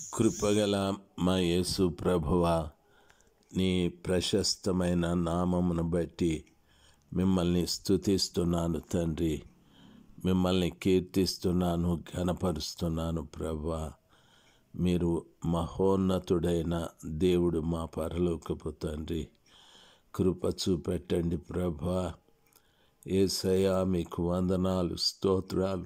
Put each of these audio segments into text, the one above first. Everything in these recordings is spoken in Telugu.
కృపగల మా యేసు ప్రభువ నీ ప్రశస్తమైన నామమును బట్టి మిమ్మల్ని స్తుతిస్తున్నాను తండ్రి మిమ్మల్ని కీర్తిస్తున్నాను ఘనపరుస్తున్నాను ప్రభా మీరు మహోన్నతుడైన దేవుడు మా పరలోకపు తండ్రి కృప చూపెట్టండి ప్రభా ఏసయా మీకు వందనాలు స్తోత్రాలు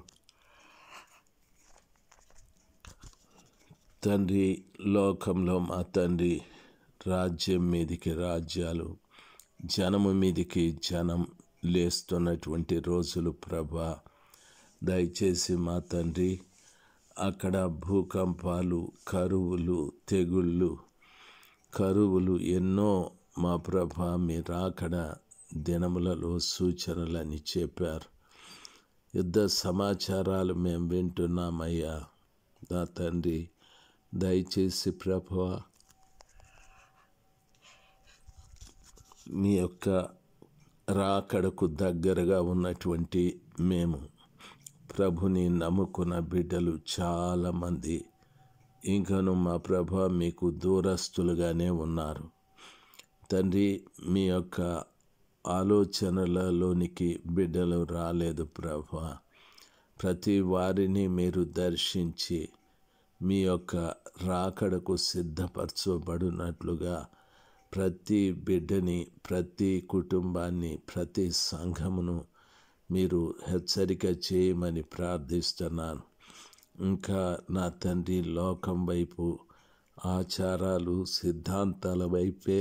తండ్రి లోకంలో మా తండ్రి రాజ్యం మీదికి రాజ్యాలు జనము మీదికి జనం లేస్తున్నటువంటి రోజులు ప్రభా దయచేసి మా తండ్రి అక్కడ భూకంపాలు కరువులు తెగుళ్ళు కరువులు ఎన్నో మా ప్రభా మీ రాకడ దినములలో సూచనలని చెప్పారు యుద్ధ సమాచారాలు మేము వింటున్నామయ్యా నా తండ్రి దయచేసి ప్రభా మీ యొక్క రాకడకు దగ్గరగా ఉన్నటువంటి మేము ప్రభుని నమ్ముకున్న బిడ్డలు చాలామంది ఇంకను మా ప్రభ మీకు దూరస్తులుగానే ఉన్నారు తండ్రి మీ యొక్క ఆలోచనలలోనికి బిడ్డలు రాలేదు ప్రభ ప్రతి వారిని మీరు దర్శించి మీ యొక్క రాకడకు సిద్ధపరచబడినట్లుగా ప్రతి బిడ్డని ప్రతి కుటుంబాన్ని ప్రతి సంఘమును మీరు హెచ్చరిక చేయమని ప్రార్థిస్తున్నాను ఇంకా నా తండ్రి లోకం వైపు ఆచారాలు సిద్ధాంతాల వైపే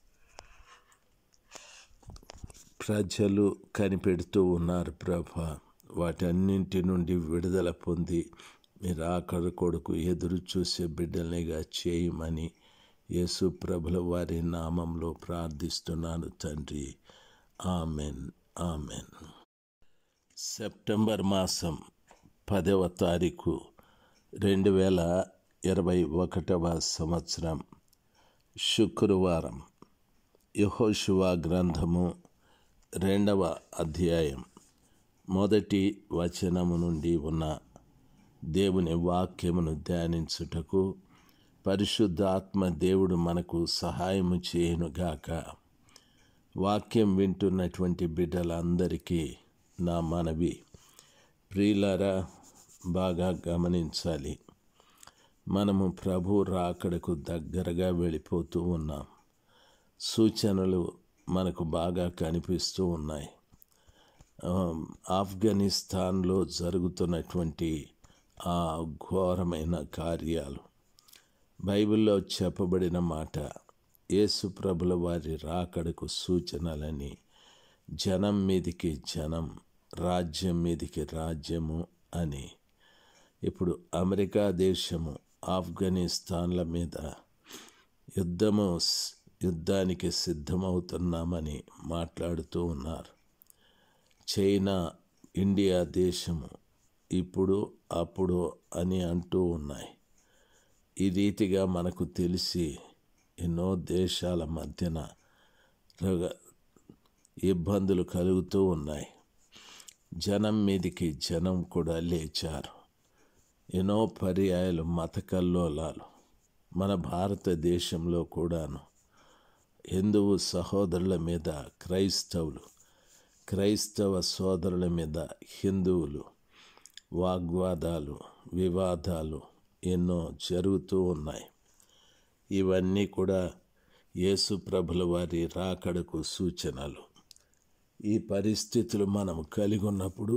ప్రజలు కనిపెడుతూ ఉన్నారు ప్రభ వాటన్నింటి నుండి విడుదల పొంది మీరు ఆఖరి కొడుకు ఎదురు చూసే బిడ్డల్నిగా చేయమని యేసు ప్రభుల వారి నామంలో ప్రార్థిస్తున్నాను తండ్రి ఆమెన్ ఆమెన్ సెప్టెంబర్ మాసం పదవ తారీఖు రెండు వేల ఇరవై ఒకటవ సంవత్సరం శుక్రవారం యహోశివ గ్రంథము రెండవ అధ్యాయం మొదటి వచనము నుండి ఉన్న దేవుని వాక్యమును ధ్యానించుటకు పరిశుద్ధాత్మ దేవుడు మనకు సహాయము చేయనుగాక వాక్యం వింటున్నటువంటి బిడ్డలందరికీ నా మనవి ప్రియులారా బాగా గమనించాలి మనము ప్రభు రాకడకు దగ్గరగా వెళ్ళిపోతూ ఉన్నాం సూచనలు మనకు బాగా కనిపిస్తూ ఉన్నాయి ఆఫ్ఘనిస్తాన్లో జరుగుతున్నటువంటి ఆ ఘోరమైన కార్యాలు బైబిల్లో చెప్పబడిన మాట యేసు ప్రభుల వారి రాకడకు సూచనలని జనం మీదికి జనం రాజ్యం మీదికి రాజ్యము అని ఇప్పుడు అమెరికా దేశము ఆఫ్ఘనిస్తాన్ల మీద యుద్ధము యుద్ధానికి సిద్ధమవుతున్నామని మాట్లాడుతూ ఉన్నారు చైనా ఇండియా దేశము ఇప్పుడు అప్పుడు అని అంటూ ఉన్నాయి ఈ రీతిగా మనకు తెలిసి ఎన్నో దేశాల మధ్యన ఇబ్బందులు కలుగుతూ ఉన్నాయి జనం మీదికి జనం కూడా లేచారు ఎన్నో పర్యాయాలు మత కల్లోలాలు మన భారతదేశంలో కూడాను హిందువు సహోదరుల మీద క్రైస్తవులు క్రైస్తవ సోదరుల మీద హిందువులు వాగ్వాదాలు వివాదాలు ఎన్నో జరుగుతూ ఉన్నాయి ఇవన్నీ కూడా యేసు ప్రభుల వారి రాకడకు సూచనలు ఈ పరిస్థితులు మనం కలిగి ఉన్నప్పుడు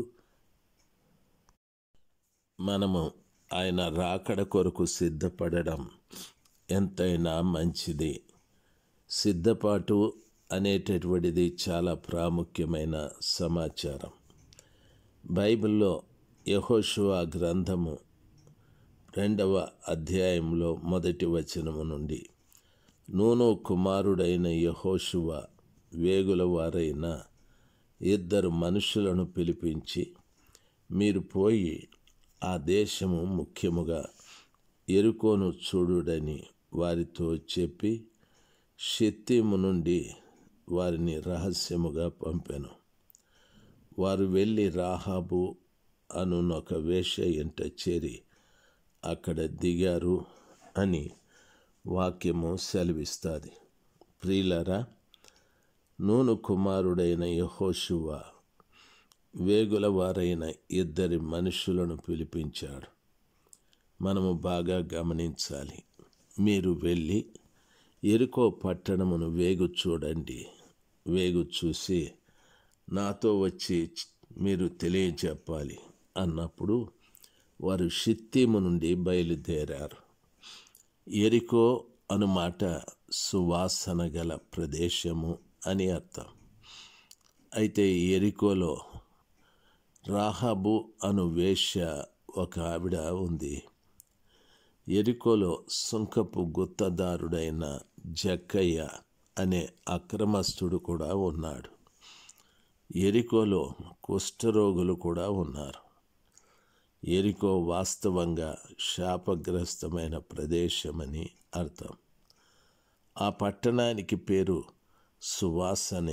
మనము ఆయన రాకడ కొరకు సిద్ధపడడం ఎంతైనా మంచిది సిద్ధపాటు అనేటటువంటిది చాలా ప్రాముఖ్యమైన సమాచారం బైబిల్లో యహోషువ గ్రంథము రెండవ అధ్యాయంలో మొదటి వచనము నుండి నూను కుమారుడైన యహోషువ వేగుల వారైన ఇద్దరు మనుషులను పిలిపించి మీరు పోయి ఆ దేశము ముఖ్యముగా ఎరుకోను చూడుడని వారితో చెప్పి షెత్తిము నుండి వారిని రహస్యముగా పంపెను వారు వెళ్ళి రాహాబు అనునొక వేష ఇంట చేరి అక్కడ దిగారు అని వాక్యము సెలవిస్తుంది ప్రియులరా నూను కుమారుడైన యహోశువ వేగుల వారైన ఇద్దరి మనుషులను పిలిపించాడు మనము బాగా గమనించాలి మీరు వెళ్ళి ఎరుకో పట్టణమును వేగు చూడండి వేగు చూసి నాతో వచ్చి మీరు తెలియజెప్పాలి అన్నప్పుడు వారు షిత్తీము నుండి బయలుదేరారు ఎరికో అనుమాట సువాసన గల ప్రదేశము అని అర్థం అయితే ఎరికోలో రాహాబు అను వేశ్య ఒక ఆవిడ ఉంది ఎరికోలో సుంకపు గుత్తదారుడైన జక్కయ్య అనే అక్రమస్తుడు కూడా ఉన్నాడు ఎరికోలో కుష్ఠరోగులు కూడా ఉన్నారు ఎరికో వాస్తవంగా శాపగ్రస్తమైన ప్రదేశమని అర్థం ఆ పట్టణానికి పేరు సువాసన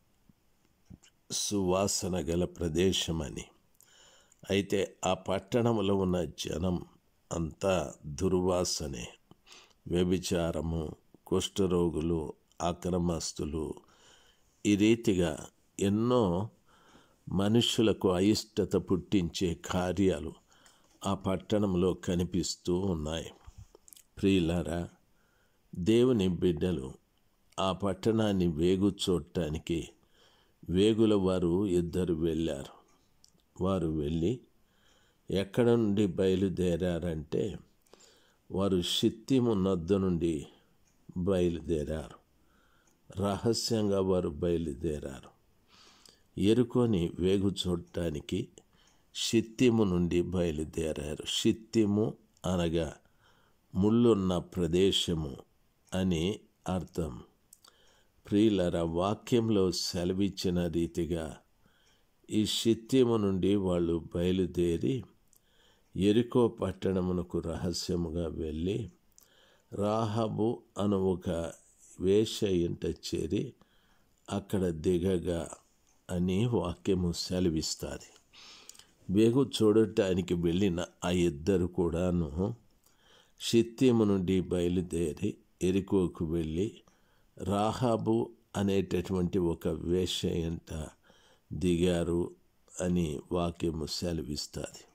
సువాసన గల ప్రదేశమని అయితే ఆ పట్టణంలో ఉన్న జనం అంతా దుర్వాసనే వ్యభిచారము కుష్ఠరోగులు అక్రమస్తులు ఈ రీతిగా ఎన్నో మనుషులకు అయిష్టత పుట్టించే కార్యాలు ఆ పట్టణంలో కనిపిస్తూ ఉన్నాయి ప్రియులారా దేవుని బిడ్డలు ఆ పట్టణాన్ని వేగు చూడటానికి వేగుల వారు ఇద్దరు వెళ్ళారు వారు వెళ్ళి ఎక్కడ నుండి బయలుదేరారంటే వారు షిత్తిము నద్ద నుండి బయలుదేరారు రహస్యంగా వారు బయలుదేరారు ఎరుకొని వేగు చూడటానికి షిత్తిము నుండి బయలుదేరారు షిత్తిము అనగా ముళ్ళున్న ప్రదేశము అని అర్థం ప్రియులర వాక్యంలో సెలవిచ్చిన రీతిగా ఈ షిత్యము నుండి వాళ్ళు బయలుదేరి ఎరికో పట్టణమునకు రహస్యముగా వెళ్ళి రాహబు అను ఒక వేష ఇంట చేరి అక్కడ దిగగా అని వాక్యము సెలవిస్తుంది వేగు చూడటానికి వెళ్ళిన ఆ ఇద్దరు కూడాను షిత్యము నుండి బయలుదేరి ఎరికోకు వెళ్ళి రాహాబు అనేటటువంటి ఒక వేష ఇంట దిగారు అని వాక్యము సెలవిస్తుంది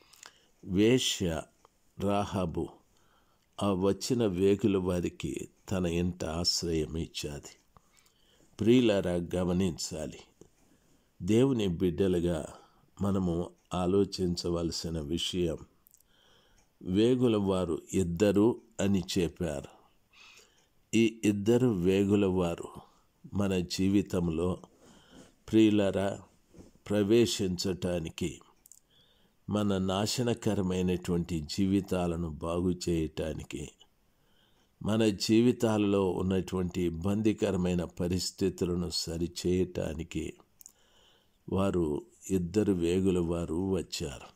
వేశ్య రాహాబు ఆ వచ్చిన వేగుల వారికి తన ఇంట ఆశ్రయం ఇచ్చాది ప్రియులారా గమనించాలి దేవుని బిడ్డలుగా మనము ఆలోచించవలసిన విషయం వేగుల వారు ఇద్దరు అని చెప్పారు ఈ ఇద్దరు వేగుల వారు మన జీవితంలో ప్రియులరా ప్రవేశించటానికి మన నాశనకరమైనటువంటి జీవితాలను బాగు చేయటానికి మన జీవితాలలో ఉన్నటువంటి ఇబ్బందికరమైన పరిస్థితులను సరిచేయటానికి వారు ఇద్దరు వేగుల వారు వచ్చారు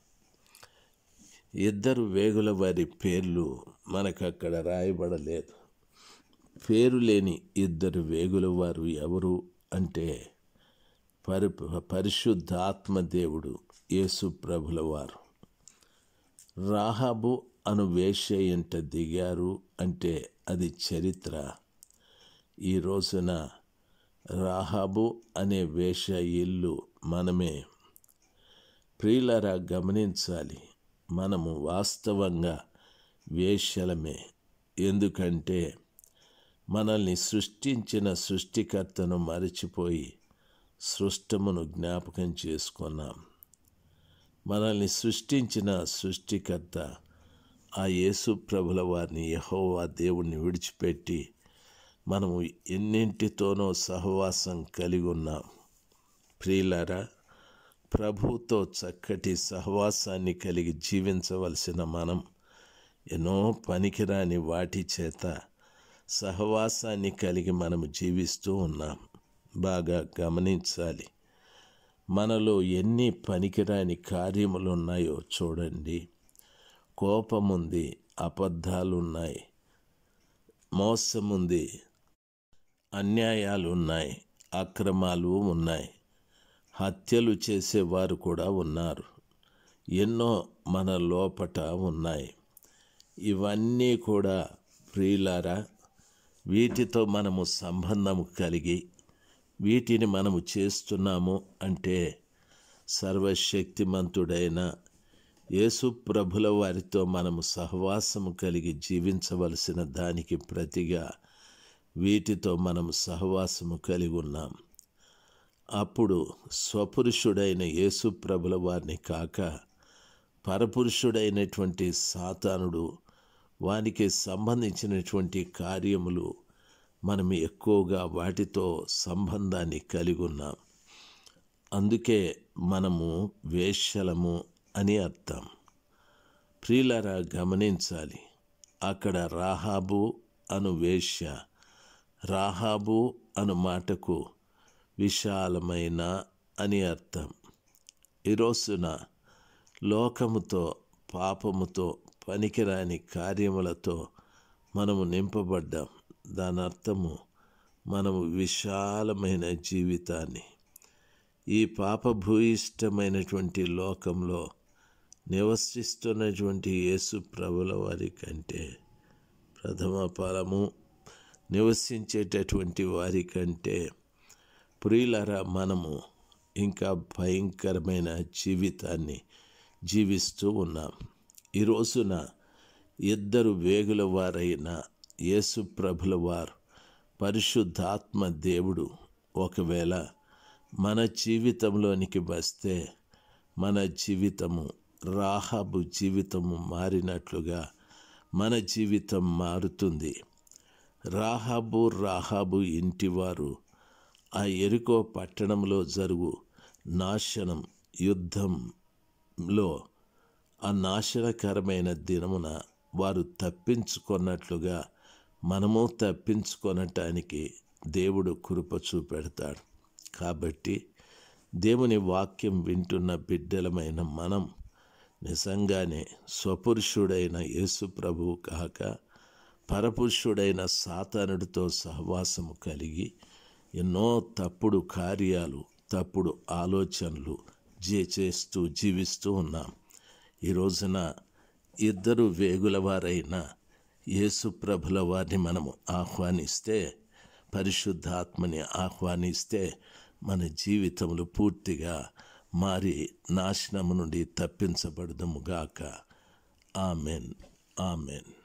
ఇద్దరు వేగుల వారి పేర్లు మనకు అక్కడ రాయబడలేదు పేరు లేని ఇద్దరు వేగుల వారు ఎవరు అంటే పరి పరిశుద్ధాత్మదేవుడు యేసు ప్రభుల వారు రాహాబు అను వేశ్య ఎంట దిగారు అంటే అది చరిత్ర ఈ రోజున రాహాబు అనే వేష ఇల్లు మనమే ప్రియులరా గమనించాలి మనము వాస్తవంగా వేశ్యలమే ఎందుకంటే మనల్ని సృష్టించిన సృష్టికర్తను మరచిపోయి సృష్టమును జ్ఞాపకం చేసుకున్నాం మనల్ని సృష్టించిన సృష్టికర్త ఆ యేసు ప్రభుల వారిని యహోవా దేవుణ్ణి విడిచిపెట్టి మనము ఎన్నింటితోనో సహవాసం కలిగి ఉన్నాం ప్రియులారా ప్రభుతో చక్కటి సహవాసాన్ని కలిగి జీవించవలసిన మనం ఎన్నో పనికిరాని వాటి చేత సహవాసాన్ని కలిగి మనము జీవిస్తూ ఉన్నాం బాగా గమనించాలి మనలో ఎన్ని పనికిరాని కార్యములు ఉన్నాయో చూడండి కోపముంది అబద్ధాలున్నాయి మోసముంది అన్యాయాలు ఉన్నాయి అక్రమాలు ఉన్నాయి హత్యలు చేసేవారు కూడా ఉన్నారు ఎన్నో మన లోపట ఉన్నాయి ఇవన్నీ కూడా ప్రియులారా వీటితో మనము సంబంధం కలిగి వీటిని మనము చేస్తున్నాము అంటే సర్వశక్తిమంతుడైన యేసు ప్రభుల వారితో మనము సహవాసము కలిగి జీవించవలసిన దానికి ప్రతిగా వీటితో మనము సహవాసము కలిగి ఉన్నాం అప్పుడు స్వపురుషుడైన యేసు ప్రభుల వారిని కాక పరపురుషుడైనటువంటి సాతానుడు వానికి సంబంధించినటువంటి కార్యములు మనం ఎక్కువగా వాటితో సంబంధాన్ని కలిగి ఉన్నాం అందుకే మనము వేశ్యలము అని అర్థం ప్రియులరా గమనించాలి అక్కడ రాహాబు అను వేశ్య రాహాబు అను మాటకు విశాలమైన అని అర్థం ఈ రోజున లోకముతో పాపముతో పనికిరాని కార్యములతో మనము నింపబడ్డాం దాని అర్థము మనము విశాలమైన జీవితాన్ని ఈ పాపభూయిష్టమైనటువంటి లోకంలో నివసిస్తున్నటువంటి యేసు ప్రభుల వారి కంటే ప్రథమ ఫలము నివసించేటటువంటి వారి కంటే ప్రియులరా మనము ఇంకా భయంకరమైన జీవితాన్ని జీవిస్తూ ఉన్నాం ఈ రోజున ఇద్దరు వేగుల వారైన యేసు ప్రభుల వారు పరిశుద్ధాత్మ దేవుడు ఒకవేళ మన జీవితంలోనికి వస్తే మన జీవితము రాహాబు జీవితము మారినట్లుగా మన జీవితం మారుతుంది రాహాబు రాహాబు ఇంటివారు ఆ ఎరుకో పట్టణంలో జరుగు నాశనం యుద్ధంలో ఆ నాశనకరమైన దినమున వారు తప్పించుకున్నట్లుగా మనము తప్పించుకొనటానికి దేవుడు కృప చూపెడతాడు కాబట్టి దేవుని వాక్యం వింటున్న బిడ్డలమైన మనం నిజంగానే స్వపురుషుడైన యేసు ప్రభువు కాక పరపురుషుడైన సాతానుడితో సహవాసము కలిగి ఎన్నో తప్పుడు కార్యాలు తప్పుడు ఆలోచనలు జే చేస్తూ జీవిస్తూ ఉన్నాం ఈ రోజున ఇద్దరు వేగుల వారైన యేసు ప్రభుల వారిని మనము ఆహ్వానిస్తే పరిశుద్ధాత్మని ఆహ్వానిస్తే మన జీవితములు పూర్తిగా మారి నాశనము నుండి తప్పించబడదుముగాక ఆమెన్ ఆమెన్